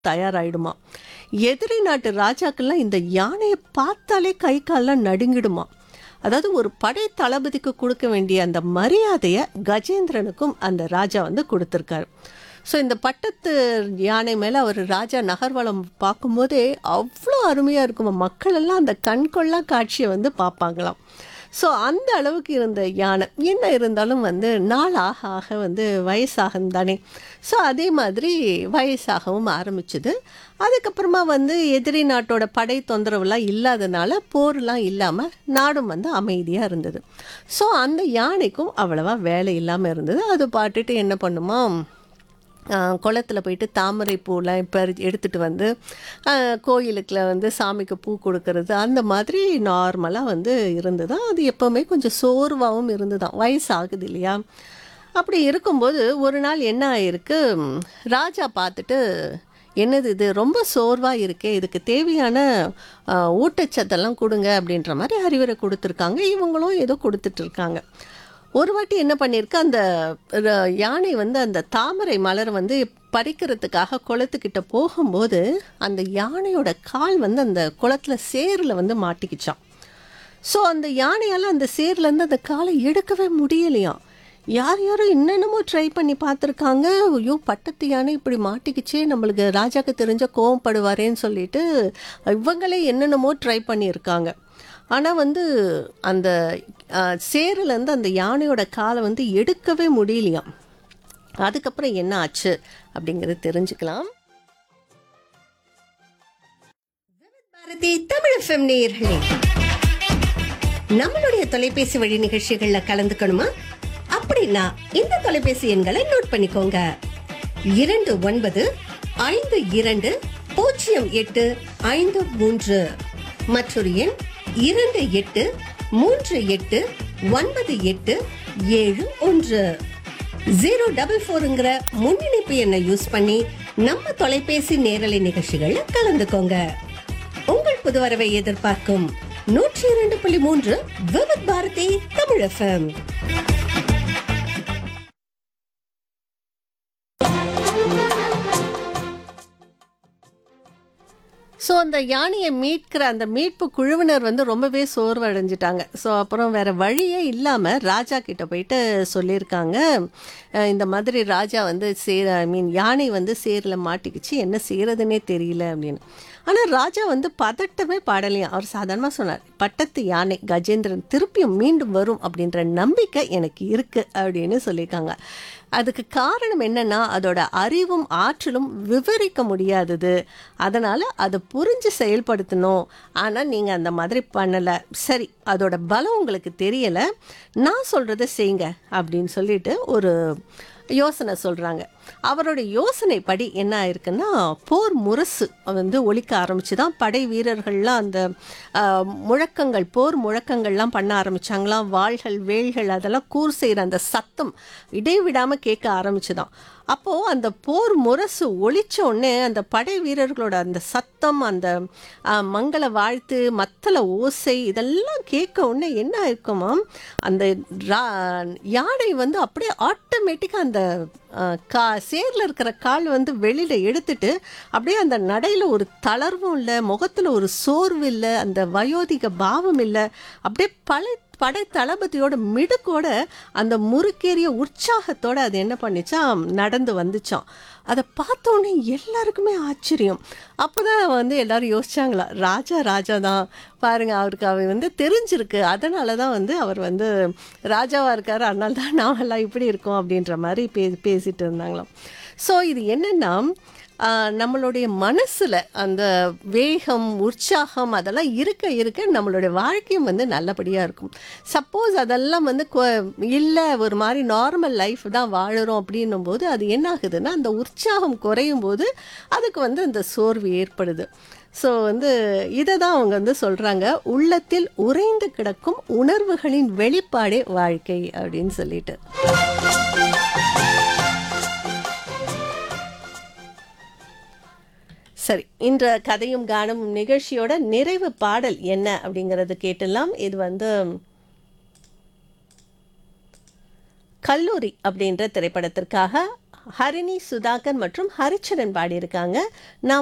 தயாராயிடுமா எதிரி நாட்டு ராஜாக்கள்லாம் இந்த யானையை பார்த்தாலே கை கால்லாம் நடுங்கிடுமா அதாவது ஒரு படை தளபதிக்கு கொடுக்க வேண்டிய அந்த மரியாதையை கஜேந்திரனுக்கும் அந்த ராஜா வந்து கொடுத்துருக்காரு ஸோ இந்த பட்டத்து யானை மேலே அவர் ராஜா நகர்வலம் பார்க்கும்போதே அவ்வளோ அருமையாக இருக்குமா மக்கள் எல்லாம் அந்த கண்கொள்ளா காட்சியை வந்து பார்ப்பாங்களாம் ஸோ அந்த அளவுக்கு இருந்த யானை என்ன இருந்தாலும் வந்து நாள் ஆக ஆக வந்து வயசாகும் தானே ஸோ அதே மாதிரி வயசாகவும் ஆரம்பிச்சுது அதுக்கப்புறமா வந்து எதிரி நாட்டோட படை தொந்தரவுலாம் இல்லாதனால போர்லாம் இல்லாமல் நாடும் வந்து அமைதியாக இருந்தது ஸோ அந்த யானைக்கும் அவ்வளவா வேலை இல்லாமல் இருந்தது அது பாட்டுட்டு என்ன பண்ணுமா குளத்தில் போயிட்டு தாமரை பூலாம் பறி எடுத்துகிட்டு வந்து கோயிலுக்குள்ள வந்து சாமிக்கு பூ கொடுக்கறது அந்த மாதிரி நார்மலாக வந்து இருந்தது அது எப்போவுமே கொஞ்சம் சோர்வாகவும் இருந்துதான் வயசாகுது இல்லையா அப்படி இருக்கும்போது ஒரு நாள் என்ன ஆயிருக்கு ராஜா பார்த்துட்டு என்னது இது ரொம்ப சோர்வாக இருக்கே இதுக்கு தேவையான ஊட்டச்சத்தெல்லாம் கொடுங்க அப்படின்ற மாதிரி அறிவுரை கொடுத்துருக்காங்க இவங்களும் ஏதோ கொடுத்துட்டு இருக்காங்க ஒரு வாட்டி என்ன பண்ணியிருக்கு அந்த யானை வந்து அந்த தாமரை மலர் வந்து பறிக்கிறதுக்காக குளத்துக்கிட்ட போகும்போது அந்த யானையோட கால் வந்து அந்த குளத்தில் சேரில் வந்து மாட்டிக்கிச்சான் ஸோ அந்த யானையால் அந்த சேர்லேருந்து அந்த காலை எடுக்கவே முடியலையாம் யார் யாரும் என்னென்னமோ ட்ரை பண்ணி பார்த்துருக்காங்க ஐயோ பட்டத்து யானை இப்படி மாட்டிக்கிச்சே நம்மளுக்கு ராஜாக்கு தெரிஞ்ச கோவப்படுவாரேன்னு சொல்லிட்டு இவங்களே என்னென்னமோ ட்ரை பண்ணியிருக்காங்க ஆனால் வந்து அந்த சேருலேருந்து அந்த யானையோட காலை வந்து எடுக்கவே முடியலையாம் அதுக்கப்புறம் என்ன ஆச்சு அப்படிங்கிறது தெரிஞ்சுக்கலாம் பாரதி தமிழ் எஃப்எம் நேயர்களே நம்மளுடைய தொலைபேசி வழி நிகழ்ச்சிகள்ல கலந்துக்கணுமா அப்படின்னா இந்த தொலைபேசி எண்களை நோட் பண்ணிக்கோங்க இரண்டு ஒன்பது ஐந்து இரண்டு பூஜ்ஜியம் எட்டு ஐந்து மூன்று மற்றொரு எண் இரண்டு எட்டு மூன்று எட்டு ஒன்பது எட்டு ஏழு ஒன்று ஜீரோ டபுள் ஃபோருங்கிற முன்னிணைப்பு எண்ணை யூஸ் பண்ணி நம்ம தொலைபேசி நேரலை நிகழ்ச்சிகள்ல கலந்துக்கோங்க உங்கள் புது வரவை எதிர்பார்க்கும் நூற்றி இரண்டு புள்ளி மூன்று விவத் பாரதி தமிழ் எஃப்எம் ஸோ அந்த யானையை மீட்கிற அந்த மீட்பு குழுவினர் வந்து ரொம்பவே சோர்வடைஞ்சிட்டாங்க ஸோ அப்புறம் வேற வழியே இல்லாமல் ராஜா கிட்ட போயிட்டு சொல்லியிருக்காங்க இந்த மாதிரி ராஜா வந்து சேர ஐ மீன் யானை வந்து சேரில் மாட்டிக்கிச்சு என்ன செய்யறதுனே தெரியல அப்படின்னு ஆனால் ராஜா வந்து பதட்டமே பாடலையாம் அவர் சாதாரணமாக சொன்னார் பட்டத்து யானை கஜேந்திரன் திருப்பியும் மீண்டும் வரும் அப்படின்ற நம்பிக்கை எனக்கு இருக்குது அப்படின்னு சொல்லியிருக்காங்க அதுக்கு காரணம் என்னன்னா அதோட அறிவும் ஆற்றலும் விவரிக்க முடியாதது அதனால் அதை புரிஞ்சு செயல்படுத்தணும் ஆனால் நீங்கள் அந்த மாதிரி பண்ணலை சரி அதோட பலம் உங்களுக்கு தெரியலை நான் சொல்கிறத செய்யுங்க அப்படின்னு சொல்லிட்டு ஒரு யோசனை சொல்கிறாங்க அவருடைய யோசனை படி என்ன ஆயிருக்குன்னா போர் முரசு வந்து ஒழிக்க ஆரம்பிச்சு தான் படை வீரர்கள்லாம் அந்த முழக்கங்கள் போர் முழக்கங்கள்லாம் பண்ண ஆரம்பிச்சாங்களாம் வாள்கள் வேல்கள் அதெல்லாம் கூர் செய்கிற அந்த சத்தம் இடைவிடாமல் கேட்க ஆரம்பிச்சுதான் அப்போது அந்த போர் முரசு ஒழிச்ச உடனே அந்த படை வீரர்களோட அந்த சத்தம் அந்த மங்கள வாழ்த்து மத்தள ஓசை இதெல்லாம் கேட்க உடனே என்ன இருக்குமா அந்த யானை வந்து அப்படியே ஆட்டோமேட்டிக்காக அந்த கா சேரில் இருக்கிற கால் வந்து வெளியில் எடுத்துட்டு அப்படியே அந்த நடையில் ஒரு தளர்வும் இல்லை முகத்தில் ஒரு சோர்வு இல்லை அந்த வயோதிக பாவம் இல்லை அப்படியே பல படை தளபதியோட மிடுக்கோட அந்த முறுக்கேறிய உற்சாகத்தோட அது என்ன பண்ணிச்சான் நடந்து வந்துச்சான் அதை பார்த்தோன்னே எல்லாருக்குமே ஆச்சரியம் அப்போ தான் வந்து எல்லாரும் யோசிச்சாங்களா ராஜா ராஜா தான் பாருங்க அவருக்கு அவர் வந்து தெரிஞ்சிருக்கு அதனால தான் வந்து அவர் வந்து ராஜாவாக இருக்கார் அதனால தான் நாமெல்லாம் இப்படி இருக்கோம் அப்படின்ற மாதிரி பே பேசிட்டு இருந்தாங்களாம் ஸோ இது என்னென்னா நம்மளுடைய மனசில் அந்த வேகம் உற்சாகம் அதெல்லாம் இருக்க இருக்க நம்மளுடைய வாழ்க்கையும் வந்து நல்லபடியாக இருக்கும் சப்போஸ் அதெல்லாம் வந்து இல்லை ஒரு மாதிரி நார்மல் லைஃப் தான் வாழறோம் அப்படின்னும் போது அது என்ன ஆகுதுன்னா அந்த உற்சாகம் குறையும் போது அதுக்கு வந்து அந்த சோர்வு ஏற்படுது ஸோ வந்து இதை தான் அவங்க வந்து சொல்கிறாங்க உள்ளத்தில் உறைந்து கிடக்கும் உணர்வுகளின் வெளிப்பாடே வாழ்க்கை அப்படின்னு சொல்லிட்டு சரி இன்ற கதையும் காணும் நிகழ்ச்சியோட நிறைவு பாடல் என்ன அப்படிங்கிறது கேட்டெல்லாம் இது வந்து கல்லூரி அப்படின்ற திரைப்படத்திற்காக ஹரிணி சுதாகர் மற்றும் ஹரிச்சரன் பாடியிருக்காங்க நான்